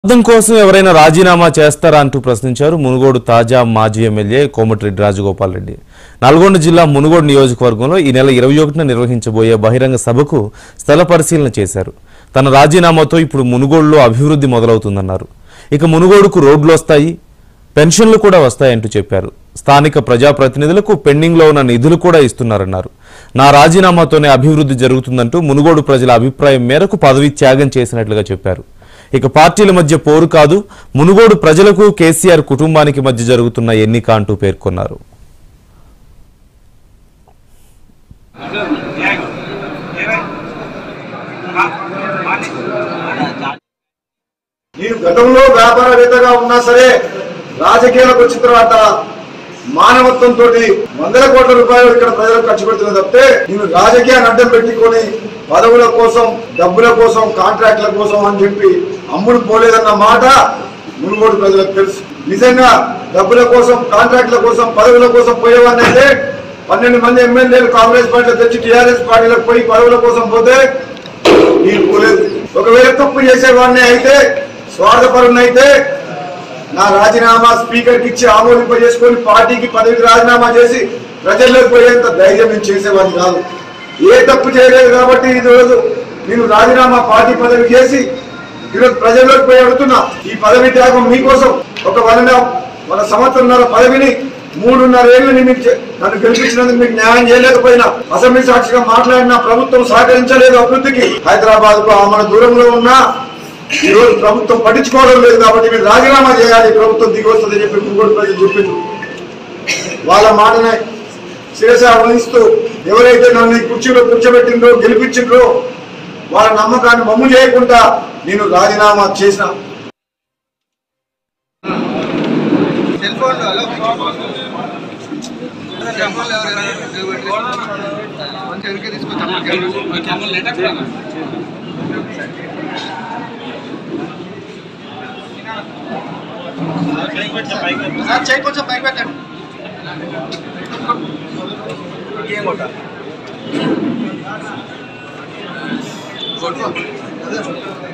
అర్థం కోసం ఎవరైనా రాజీనామా చేస్తారా అంటూ ప్రశ్నించారు మునుగోడు తాజా మాజీ ఎమ్మెల్యే కోమటిరెడ్డి రాజగోపాల్ రెడ్డి నల్గొండ జిల్లా మునుగోడు నియోజకవర్గంలో ఈ నెల ఇరవై ఒకటిన నిర్వహించబోయే బహిరంగ సభకు స్థల పరిశీలన చేశారు తన రాజీనామాతో ఇప్పుడు మునుగోడులో అభివృద్ధి మొదలవుతుందన్నారు ఇక మునుగోడుకు రోడ్లు వస్తాయి పెన్షన్లు కూడా వస్తాయంటూ చెప్పారు స్థానిక ప్రజాప్రతినిధులకు పెండింగ్లో ఉన్న నిధులు కూడా ఇస్తున్నారన్నారు నా రాజీనామాతోనే అభివృద్ధి జరుగుతుందంటూ మునుగోడు ప్రజల అభిప్రాయం మేరకు పదవి త్యాగం చేసినట్లుగా చెప్పారు ఇక పార్టీల మధ్య పోరు కాదు మునుగోడు ప్రజలకు కేసీఆర్ కుటుంబానికి మధ్య జరుగుతున్న ఎన్నిక అంటూ పేర్కొన్నారు నేను గతంలో వ్యాపారవేత్తగా ఉన్నా సరే రాజకీయాలకు వచ్చిన తర్వాత మానవత్వంతో వందల కోట్ల రూపాయలు ఇక్కడ ప్రజలకు ఖర్చు పెడుతున్నా తప్పితే నేను రాజకీయాన్ని అడ్డం పెట్టుకొని పదవుల కోసం డబ్బుల కోసం కాంట్రాక్ట్ల కోసం అని చెప్పి అమ్ముడు పోలేదన్న మాట మునుగోడు ప్రజలకు తెలుసు నిజంగా డబ్బుల కోసం కాంట్రాక్ట్ల కోసం పదవుల కోసం పోయేవాడిని అయితే పన్నెండు మంది ఎమ్మెల్యేలు కాంగ్రెస్ పార్టీలో తెచ్చి టీఆర్ఎస్ పార్టీలకు పోయి పదవుల కోసం పోతే నేను పోలేదు ఒకవేళ తప్పు చేసేవాడిని అయితే స్వార్థపరుని అయితే నా రాజీనామా స్పీకర్ కి ఇచ్చి ఆమోదింపజేసుకొని పార్టీకి పదవికి రాజీనామా చేసి ప్రజల్లోకి పోయేంత ధైర్యం నేను చేసేవాడిని కాదు ఏ తప్పు చేయలేదు కాబట్టి ఈ రోజు నేను రాజీనామా పార్టీ పదవి చేసి ఈరోజు ప్రజల్లోకి పోయి అడుగుతున్నా ఈ పదవి త్యాగం మీకోసం ఒక వన్ అండ్ హాఫ్ మన సంవత్సరంన్నర పదవిని మూడున్నర ఏళ్ళు మీకు చే- నన్ను గెలిపించినందుకు మీకు న్యాయం చేయలేకపోయినా అసెంబ్లీ సాక్షిగా మాట్లాడిన ప్రభుత్వం సహకరించలేదు అభివృద్ధికి హైదరాబాద్ కు ఆమె దూరంలో ఉన్నా ఈ రోజు ప్రభుత్వం పట్టించుకోవడం లేదు కాబట్టి మీరు రాజీనామా చేయాలి ప్రభుత్వం దిగి వస్తుందని చెప్పి ముగ్గురు ప్రజలు చెప్పింది వాళ్ళ మాటనే శిరస వహిస్తూ ఎవరైతే నన్ను ఈ కుర్చీలో కూర్చోబెట్టిండ్రో గెలిపించిండ్రో వాళ్ళ నమ్మకాన్ని మమ్ము చేయకుండా నేను రాజీనామా చేసిన cell phone hello cell phone ఎవరైనా మంచి వెనక్కి తీసుకొచ్చాము సార్ చేయి కొంచెం పైకి పెట్టండి ఏం కొట్టాలి